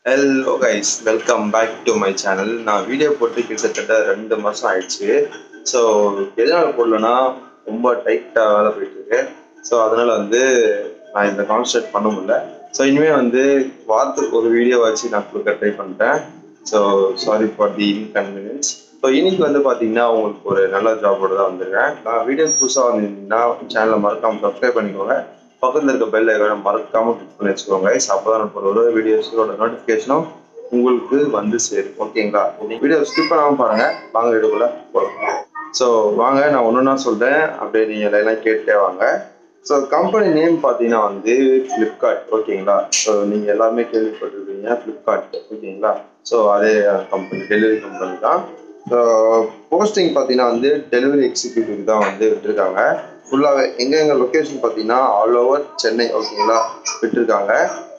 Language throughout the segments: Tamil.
hello guys welcome back to my channel நான் வீடியோ போட்டு கிட்டத்தட்ட ரெண்டு மாதம் ஆயிடுச்சு ஸோ எதனால் போடலன்னா ரொம்ப டைட்டாக வேலை போயிட்டு இருக்கு ஸோ அதனால் வந்து நான் இந்த கான்சன்ட்ரேட் பண்ண முடியல ஸோ இனிமேல் வந்து வாரத்துக்கு ஒரு வீடியோ வச்சு நான் கொடுக்க ட்ரை பண்ணுறேன் so sorry for the inconvenience so இன்னைக்கு வந்து பார்த்தீங்கன்னா உங்களுக்கு ஒரு நல்ல ஜாபோட தான் வந்திருக்கேன் நான் வீடியோ புதுசாக வந்தீங்கன்னா சேனலை மறக்காமல் சப்ஸ்கிரைப் பண்ணிக்கோங்க பக்கத்தில் இருக்க பெல் ஐக்கான மறக்காம கிளிக் பண்ணி வச்சுக்கோங்க அப்போ தான் நான் ஒரு வீடியோஸோட நோட்டிஃபிகேஷனும் உங்களுக்கு வந்து சேரும் ஓகேங்களா வீடியோ ஸ்கிப் பண்ணாமல் பாருங்க வாங்க வீடியோக்குள்ள போகலாம் ஸோ வாங்க நான் ஒன்று ஒன்றா சொல்கிறேன் அப்படியே நீங்கள் எல்லாம் கேட்டே வாங்க ஸோ கம்பெனி நேம் பார்த்தீங்கன்னா வந்து ஃப்ளிப்கார்ட் ஓகேங்களா ஸோ நீங்கள் எல்லாருமே கேள்விப்பட்டிருக்கீங்க ஃப்ளிப்கார்ட் ஓகேங்களா ஸோ அதே கம்பெனி டெலிவரி கம்பெனி தான் ஸோ போஸ்டிங் பார்த்தீங்கன்னா வந்து டெலிவரி எக்ஸிக்யூட்டிவ் தான் வந்து விட்டுருக்காங்க ஃபுல்லாகவே எங்கே எங்கள் லொக்கேஷன் பார்த்தீங்கன்னா ஆல் ஓவர் சென்னை ஓகேங்களா விட்டுருக்காங்க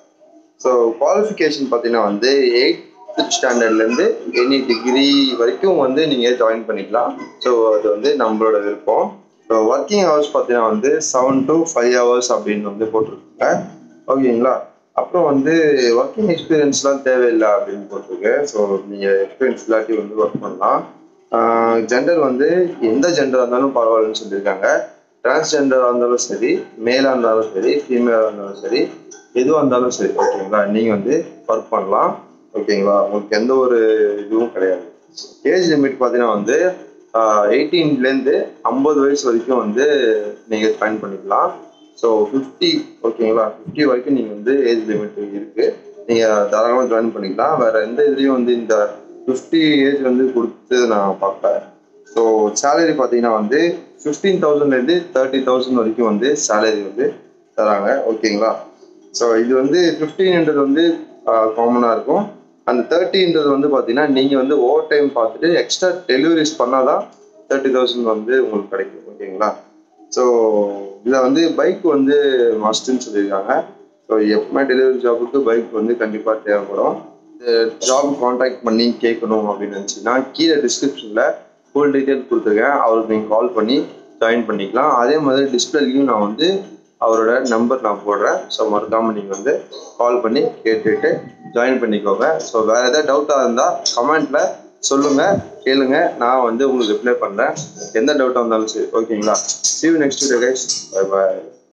ஸோ குவாலிஃபிகேஷன் பார்த்தீங்கன்னா வந்து எயித் ஸ்டாண்டர்ட்லேருந்து எனி டிகிரி வரைக்கும் வந்து நீங்கள் ஜாயின் பண்ணிக்கலாம் ஸோ அது வந்து நம்மளோட விருப்பம் ஸோ ஒர்க்கிங் ஹவர்ஸ் பார்த்தீங்கன்னா வந்து செவன் டு ஃபைவ் ஹவர்ஸ் அப்படின்னு வந்து போட்டிருக்காங்க ஓகேங்களா அப்புறம் வந்து ஒர்க்கிங் எக்ஸ்பீரியன்ஸ்லாம் தேவையில்லை அப்படின்னு போட்டிருக்கு ஸோ நீங்கள் எக்ஸ்பீரியன்ஸ் இல்லாட்டி வந்து ஒர்க் பண்ணலாம் ஜெண்டர் வந்து எந்த ஜெண்டராக இருந்தாலும் பரவாயில்லன்னு சொல்லியிருக்காங்க டிரான்ஸ்ஜெண்டராக இருந்தாலும் சரி மேலாக இருந்தாலும் சரி ஃபீமேலாக இருந்தாலும் சரி எதுவாக இருந்தாலும் சரி ஓகேங்களா நீங்கள் வந்து ஒர்க் பண்ணலாம் ஓகேங்களா உங்களுக்கு எந்த ஒரு இதுவும் கிடையாது ஏஜ் லிமிட் பார்த்தீங்கன்னா வந்து எயிட்டீன்லேருந்து ஐம்பது வயசு வரைக்கும் வந்து நீங்கள் ஜாயின் பண்ணிக்கலாம் ஸோ ஃபிஃப்டி ஓகேங்களா ஃபிஃப்டி வரைக்கும் நீங்கள் வந்து ஏஜ் லிமிட் இருக்குது நீங்கள் தாராளமாக ஜாயின் பண்ணிக்கலாம் வேறு எந்த இதுலேயும் வந்து இந்த ஃபிஃப்டி ஏஜ் வந்து கொடுத்து நான் பார்ப்பேன் ஸோ சேலரி பார்த்தீங்கன்னா வந்து ஃபிஃப்டீன் தௌசண்ட்லேருந்து தேர்ட்டி தௌசண்ட் வரைக்கும் வந்து சேலரி வந்து தராங்க ஓகேங்களா ஸோ இது வந்து ஃபிஃப்டீன்ன்றது வந்து காமனாக இருக்கும் அந்த தேர்ட்டின்றது வந்து பார்த்தீங்கன்னா நீங்கள் வந்து ஓவர் டைம் பார்த்துட்டு எக்ஸ்ட்ரா டெலிவரிஸ் பண்ணால் தான் தேர்ட்டி தௌசண்ட் வந்து உங்களுக்கு கிடைக்கும் ஓகேங்களா ஸோ இதில் வந்து பைக் வந்து மஸ்ட்டுன்னு சொல்லியிருக்காங்க ஸோ எப்பவுமே டெலிவரி ஜாபுக்கு பைக் வந்து கண்டிப்பாக தேவைப்படும் ஜாப் காண்டாக்ட் பண்ணி கேட்கணும் அப்படின்னு நினச்சிங்கன்னா கீழே டிஸ்கிரிப்ஷனில் ஃபுல் டீட்டெயில் கொடுத்துருக்கேன் அவருக்கு நீங்கள் கால் பண்ணி ஜாயின் பண்ணிக்கலாம் அதே மாதிரி டிஸ்பிளேலையும் நான் வந்து அவரோட நம்பர் நான் போடுறேன் ஸோ மறக்காமல் நீங்கள் வந்து கால் பண்ணி கேட்டுட்டு ஜாயின் பண்ணிக்கோங்க ஸோ வேறு ஏதாவது டவுட்டாக இருந்தால் கமெண்ட்டில் சொல்லுங்கள் கேளுங்க நான் வந்து உங்களுக்கு ரிப்ளை பண்ணுறேன் எந்த டவுட்டாக இருந்தாலும் சரி ஓகேங்களா see you next video guys bye bye